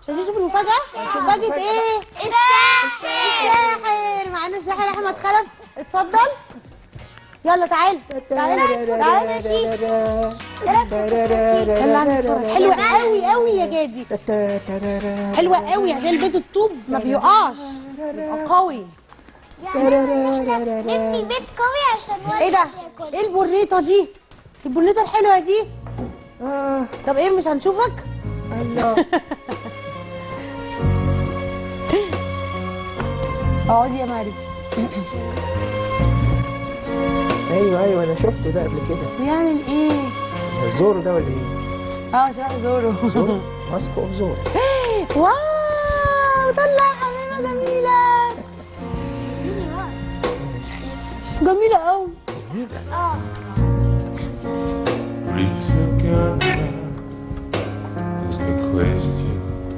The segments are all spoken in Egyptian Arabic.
مش عايزين نشوف المفاجأة؟ مفاجأة ايه؟ الساحر معانا الساحر احمد خلف اتفضل يلا تعال تعال تعال يلا نتفرج حلوة قوي قوي يا جادي حلوة قوي عشان البيت الطوب ما بيقعش بيبقى قوي نبني بيت قوي عشان ايه ده؟ ايه البورنيطة دي؟ البورنيطة الحلوة دي؟ آه طب ايه مش هنشوفك؟ الله اقعدي يا مريم ايوه ايوه انا شفته ده قبل كده بيعمل ايه؟ ده زورو ده ولا ايه؟ اه شبه زورو زورو ماسك اوف زورو واو طلع حمامة جميلة جميلة قوي Reason girl, there's no question.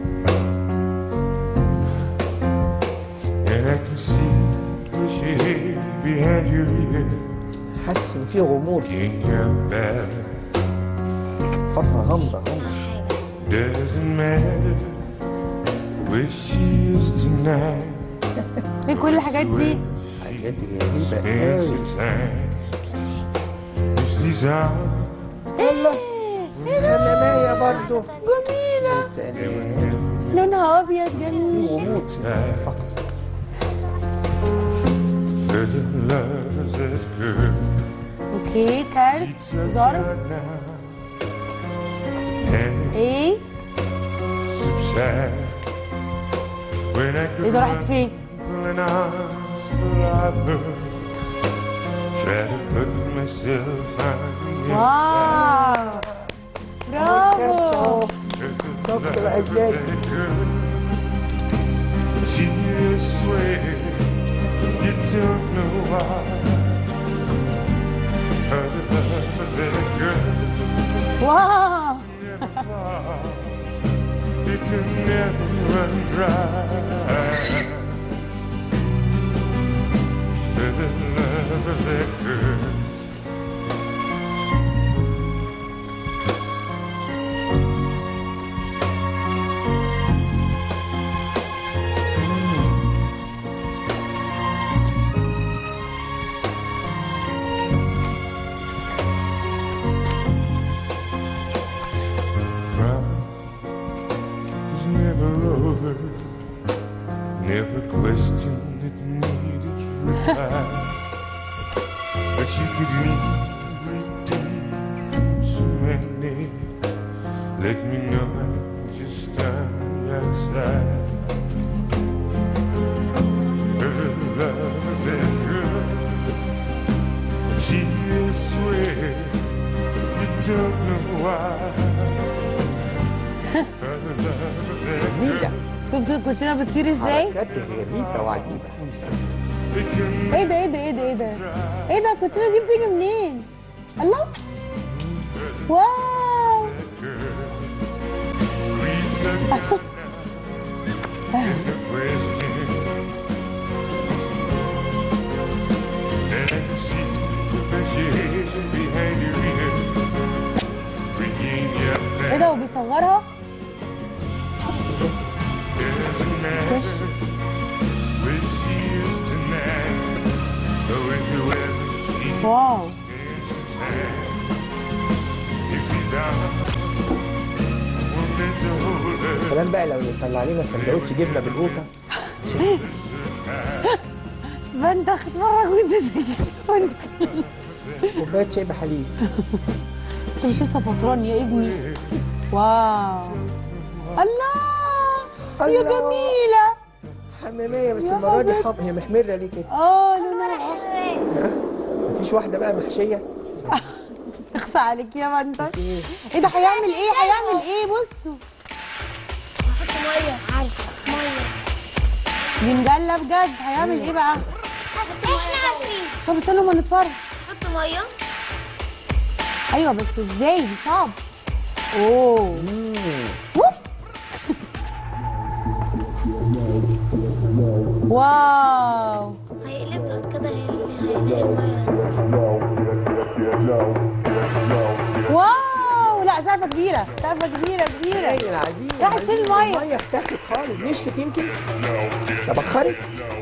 And I can see the shade behind your ear. حاسس ان في غموض Can't help that. فتره غامضه غامضه Doesn't matter where she is tonight. ايه كل الحاجات دي؟ حاجات غريبه Spends قوي the time. It's these hours. الله حمامية برضه جميلة يا سلام لونها ابيض في جميل غموض في الفقر There's a love that's good. اوكي كارت ظرف And ايه؟ subside when I ايه ده راحت فين؟ pulling arms full of her. Try to put myself on the واو برافو شفت بقى ازاي She swear you don't know why. For the love of that girl, واو never fall. It can never run dry. For the love of that girl. Crime was never over. Never questioned it needed reply. But she could leave redeem so many. Let me know just stand outside. Her love of that girl. She swear you don't know why. For the love of that جميلة girl. شفتوا الكوتشينه بتطير ازاي؟ حركات غريبة وعجيبة It can ايه ده ايه ده ايه ده ايه ده؟ ايه ده الكوتشينه دي بتيجي منين؟ الله واو reach the ground. There's no question. And I can see the shade behind your ear. Bringing you ايه back. ده وبيصورها؟ Doesn't matter where she is tonight. Or if you ever see واو if he's out. We're meant to hold يا her. سلام بقى لو يطلع لنا سندوتش جبنة بالقوطة فانت هتتفرج وانت ساكت كوباية شاي بحليب انت مش لسه فطران يا ابني واو الله يا الله. جميلة حمامية بس يا المرة دي حبيبتي. حب هي محمرة ليه كده؟ اه لونها أحمر. مفيش واحدة بقى محشية؟ اخصى عليك يا بنت ايه؟ ايه ده هيعمل ايه هيعمل ايه بصوا حط ميه عارفه ميه دي مجلة بجد هيعمل ايه بقى احنا عارفين طب استنوا ما نتفرج حط ميه ايوه بس ازاي دي صعب اوه ووب. واو هيقلب بعد كده هيلاقي الميه نازلة. واو لا سقف كبيره سقفه كبيره كبيره هايل عزيز راحت فين المية؟ الميه اختفت خالص نشفت يمكن تبخرت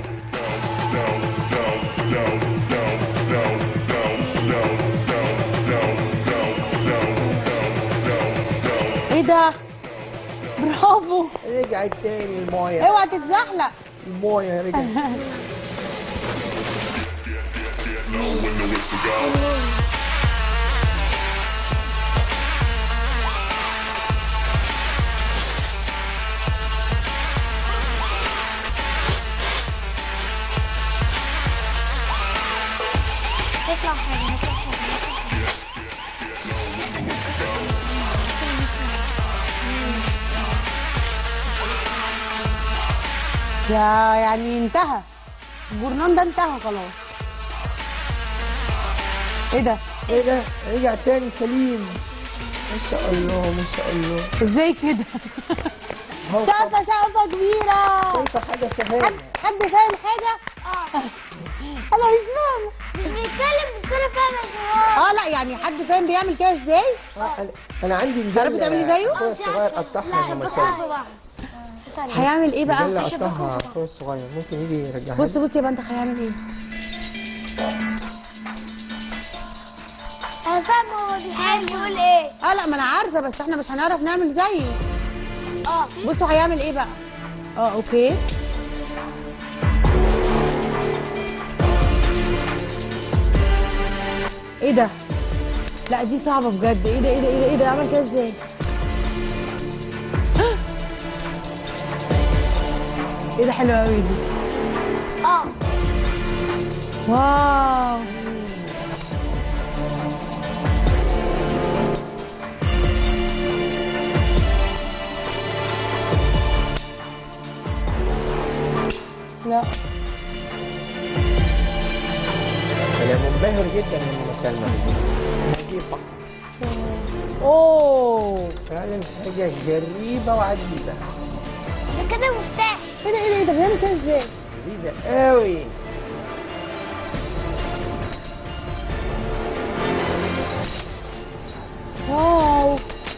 ايه ده برافو رجعت تاني المايه اوعى تتزحلق المايه رجعت نطلع حاجة نطلع حاجة يا يعني انتهى الجورنان ده انتهى خلاص ايه ده ايه ده رجع تاني سليم ما شاء الله ما شاء الله ازاي كده هو سقفه سقفه كبيره شايفه حاجه حد فهمها حد فاهم حاجه انا مش فاهمه مش بيتكلم بس انا فاهمة شوية اه لا يعني حد فاهم بيعمل كده ازاي آه، أنا- انا عندي تعرفي مجله تعملي زيه؟ اخويا الصغير قطعها لما سافر في بعض هيعمل ايه بقى مجله قطعها اخويا الصغير ممكن يجي يرجعها بص لي. بص يا بنت هيعمل ايه انا فاهمة هو بيحاول يقول ايه اه لا ما انا عارفه بس احنا مش هنعرف نعمل زيه اه بصوا هيعمل ايه بقى اه اوكي ايه ده لا دي صعبه بجد ايه ده ايه ده ايه ده ايه ده عمل كده ازاي ايه ده حلو قوي دي اه واو لا انا منبهر جدا من سلمى هذه ف- اوه فعلا حاجه غريبه وعجيبه ده كده مفتاح ايه ده ايه ده ايه ده بيعمل كده ازاي غريبه قوي واو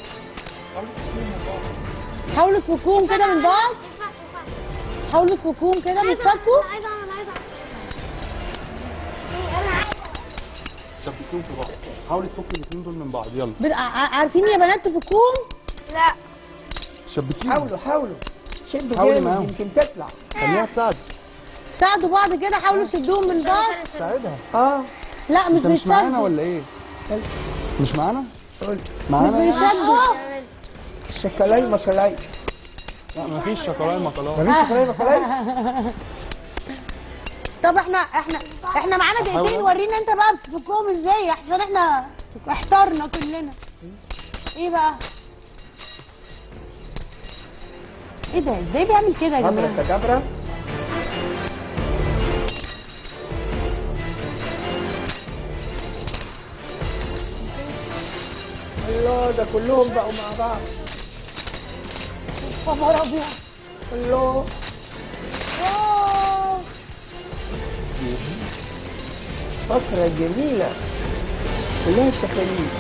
حاولوا تفكوهم كده من بعض حاولوا تفكوهم كده بتفكوا عايزة اعمل عايزة اعمل انا عايزة شبكيهم في بعض حاولي تفكي الاثنين دول من بعض يلا بت- ع- عارفين يا بنات تفكوهم لا شبكيهم حاولوا حاولوا شدوا حاولي جامد معاهم. يمكن تطلع خليها تساعد ساعدوا بعض كده حاولوا تشدوهم من بعض ساعدها اه لا مش انت مش معانا بيتشدوا ولا ايه مش معانا قلت مش معانا بيتشدوا شكلاي مكلاي لا مفيش شوكولاته مكلاوه مفيش شكلاي مكلاي طب احنا احنا احنا معانا دقيقتين أحاول. ورينا انت بقى بتفكهم ازاي احسن احنا احترنا كلنا ايه بقى ايه ده ازاي بيعمل كده يا عبرة جماعه كدابرة الله ده كلهم بقوا مع بعض خبر ابيض الله واو. فقرة جميلة كلها شخاليل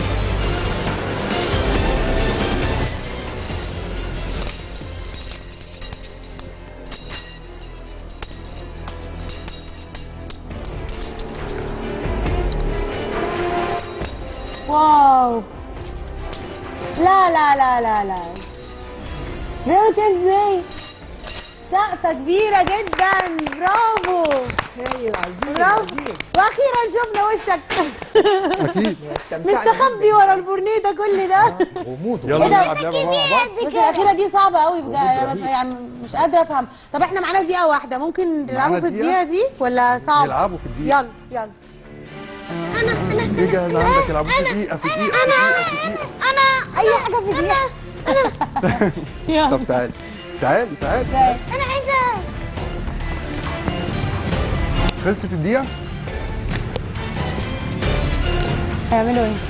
واو لا لا لا لا لا بيعمل كده ازاي سقفة كبيرة جدا برافو هايل عزيز برافو عزيز واخيرا شفنا وشك اكيد استمتعنا مستخبي جداً. ورا البورنيه كل ده غموض يلا إيه ده؟ نلعب لعبه مع بعض بس الاخيره دي صعبه قوي بجد انا بس- يعني مش قادره افهم طب احنا معانا دقيقه واحده ممكن نلعبوا في دقيقة؟ الدقيقه دي ولا صعب يلعبوا في الدقيقة. يلا يلا انا انا ايه جاهز عندك يلعبوا في دقيقه في دقيقه في دقيقه في دقيقه انا اي حاجه في دقيقه يلا طب تعالي تعالي تعالي انا عايزة خلصت الدقيقه هيعملوا ايه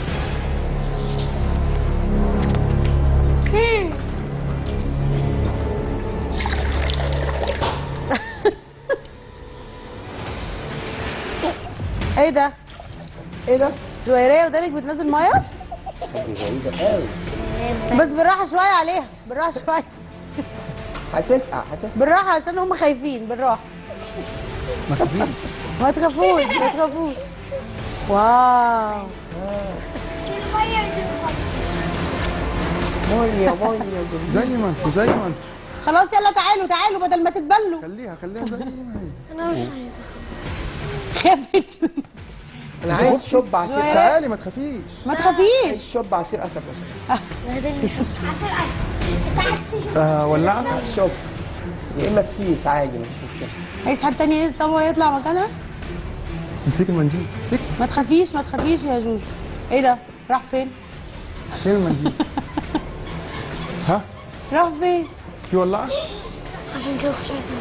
ايه ده ايه ده؟ جويريه ودانك بتنزل ميه دي غريبة قوي بحبك بس بالراحه شويه عليها بالراحه شويه هتسقع هتسقع بالراحه عشان هم خايفين بالراحه ما تخافيش ما تخافوش ما تخافوش واو ميه ميه جميل زي ما انتوا زي ما انتوا خلاص يلا تعالوا تعالوا بدل ما تتبلوا خليها خليها زي ما هي انا مش عايزه خافت انا عايز شوب عصير تعالي ما تخافيش ما عايز تخافيش شوب عصير قصب قصب آه ولعت شوب يا اما في كيس عادي مفيش مشكله عايز حد تاني طب يطلع مكانها امسكي المنديل امسكي ما تخافيش ما تخافيش يا جوجو ايه ده راح فين فين المنديل ها راح فين في ولعه عشان كده مش عايزه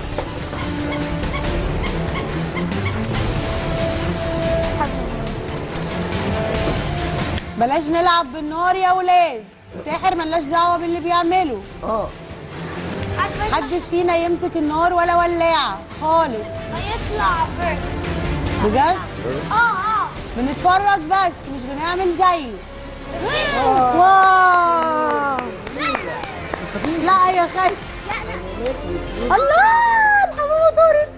بلاش نلعب بالنار يا ولاد الساحر ملناش دعوه باللي بيعمله اه محدش فينا يمسك النار ولا ولاعه خالص هيطلع برد بجد اه اه بنتفرج بس مش بنعمل زيه واو لا يا خالد الله الحمامه طارت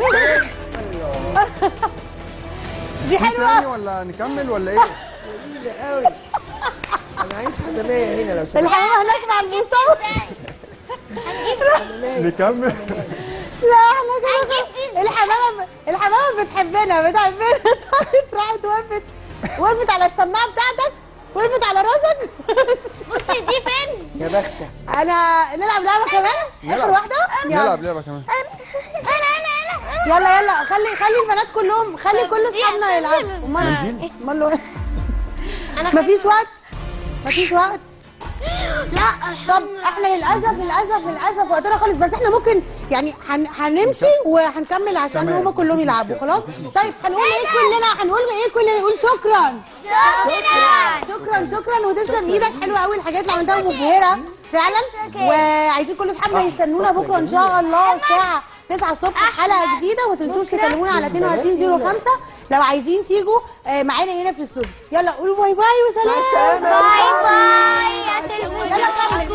دي تاني حلوه ولا نكمل ولا ايه جميله قوي انا عايز حماميه هنا لو سمحت الحمامه هناك مع المصور حماميه نكمل لا احنا كده الحمامه الحمامه بتحبنا بتحبنا طارت راحت وقفت وقفت على السماعه بتاعتك وقفت على راسك بصي دي فين يا بختك انا نلعب لعبه كمان اخر واحده يلا نلعب لعبه كمان انا انا انا يلا يلا خلي خلي البنات كلهم خلي كل اصحابنا يلعبوا امال منديل؟ امال انا مفيش وقت مفيش وقت لا طب احنا للاسف للاسف للاسف وقتنا خالص بس احنا ممكن يعني هن هنمشي وهنكمل عشان تمام. هما كلهم يلعبوا خلاص طيب هنقول ايه كلنا هنقول ايه كلنا نقول شكرا شكرا شكرا وتسلم ايدك حلوه قوي الحاجات اللي عملتها مبهره فعلا وعايزين كل اصحابنا يستنونا بكره ان شاء الله الساعه 9 الصبح حلقه جديده وما تنسوش تكلمونا على 2205 لو عايزين تيجوا آه، معانا هنا في الاستوديو يلا قولوا باي باي وسلام السلامة. باي باي يا تلفزيون يلا بقى